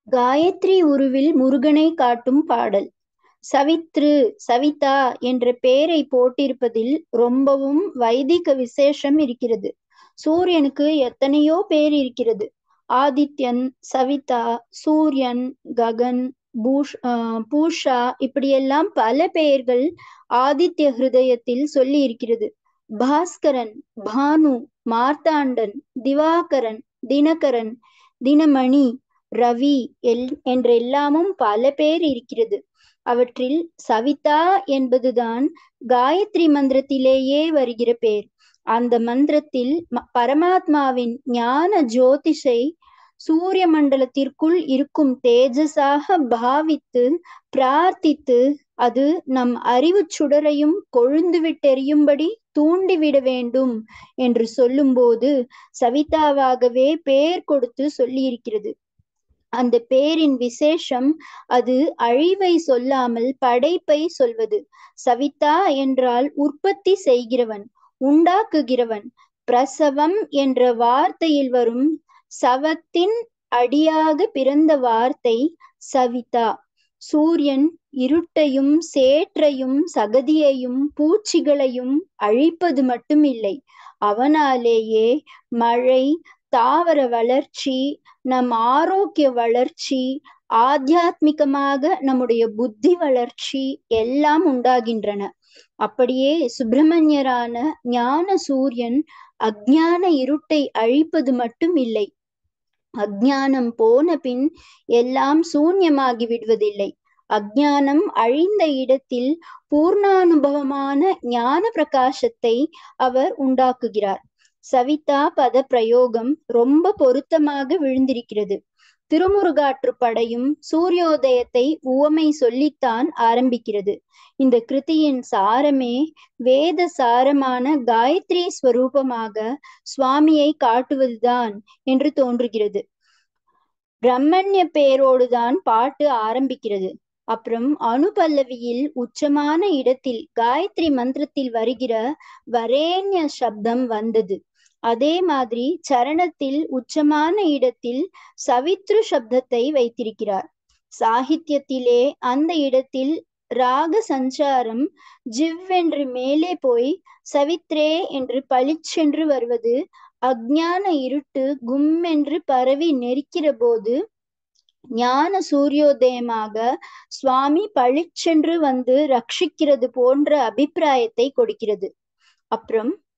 காயத்ரி உருவில் முருகனை காட்டும் பாடல் சவித்ரு சவிதா என்ற பெயரை போட்டிருப்பதில் ரொம்பவும் வைதிக விசேஷம் இருக்கிறது சூரியனுக்கு எத்தனையோ பேர் இருக்கிறது ஆதித்யன் சவிதா சூரியன் ககன் பூஷ் பூஷா இப்படியெல்லாம் பல பெயர்கள் ஆதித்ய ஹிருதயத்தில் சொல்லி இருக்கிறது பாஸ்கரன் பானு மார்த்தாண்டன் திவாகரன் தினகரன் தினமணி ரவி எல் என்றெல்லாமும் பல பேர் இருக்கிறது அவற்றில் சவிதா என்பதுதான் காயத்ரி மந்திரத்திலேயே வருகிற பேர் அந்த மந்திரத்தில் பரமாத்மாவின் ஞான ஜோதிஷை சூரிய மண்டலத்திற்குள் இருக்கும் தேஜஸாக பாவித்து பிரார்த்தித்து அது நம் அறிவு சுடரையும் கொழுந்து விட்டெறியும்படி தூண்டிவிட வேண்டும் என்று சொல்லும்போது சவிதாவாகவே பெயர் கொடுத்து சொல்லியிருக்கிறது அந்த பேரின் விசேஷம் அது அழிவை சொல்லாமல் படைப்பை சொல்வது சவிதா என்றால் உற்பத்தி செய்கிறவன் உண்டாக்குகிறவன் பிரசவம் என்ற வார்த்தையில் வரும் சவத்தின் அடியாக பிறந்த வார்த்தை சவிதா சூரியன் இருட்டையும் சேற்றையும் சகதியையும் பூச்சிகளையும் அழிப்பது மட்டும் இல்லை அவனாலேயே மழை தாவர வளர்ச்சி நம் ஆரோக்கிய வளர்ச்சி ஆத்தியாத்மிகமாக நம்முடைய புத்தி வளர்ச்சி எல்லாம் உண்டாகின்றன அப்படியே சுப்பிரமணியரான ஞான சூரியன் அஜ்ஞான இருட்டை அழிப்பது மட்டும் இல்லை அஜ்ஞானம் போன பின் எல்லாம் சூன்யமாகி விடுவதில்லை அஜ்ஞானம் அழிந்த இடத்தில் பூர்ணானுபவமான ஞான பிரகாசத்தை அவர் உண்டாக்குகிறார் சவிதா பத பிரயோகம் ரொம்ப பொருத்தமாக விழுந்திருக்கிறது திருமுருகாற்று படையும் சூரியோதயத்தை உவமை சொல்லித்தான் ஆரம்பிக்கிறது இந்த கிருதியின் சாரமே வேத சாரமான காயத்ரி ஸ்வரூபமாக சுவாமியை காட்டுவதுதான் என்று தோன்றுகிறது பிரம்மண்ய பேரோடுதான் பாட்டு ஆரம்பிக்கிறது அப்புறம் அனுபல்லவியில் உச்சமான இடத்தில் காயத்ரி மந்திரத்தில் வருகிற வரேண்ய சப்தம் வந்தது அதே மாதிரி சரணத்தில் உச்சமான இடத்தில் சவித்ரு சப்தத்தை வைத்திருக்கிறார் சாகித்யத்திலே அந்த இடத்தில் ராக சஞ்சாரம் ஜிவ் என்று மேலே போய் சவித்ரே என்று பளிச்சென்று வருவது அஜ்ஞான இருட்டு கும் என்று பரவி நெருக்கிற போது ஞான சூரியோதயமாக சுவாமி பளிச்சென்று வந்து ரட்சிக்கிறது போன்ற அபிப்பிராயத்தை கொடுக்கிறது அப்புறம்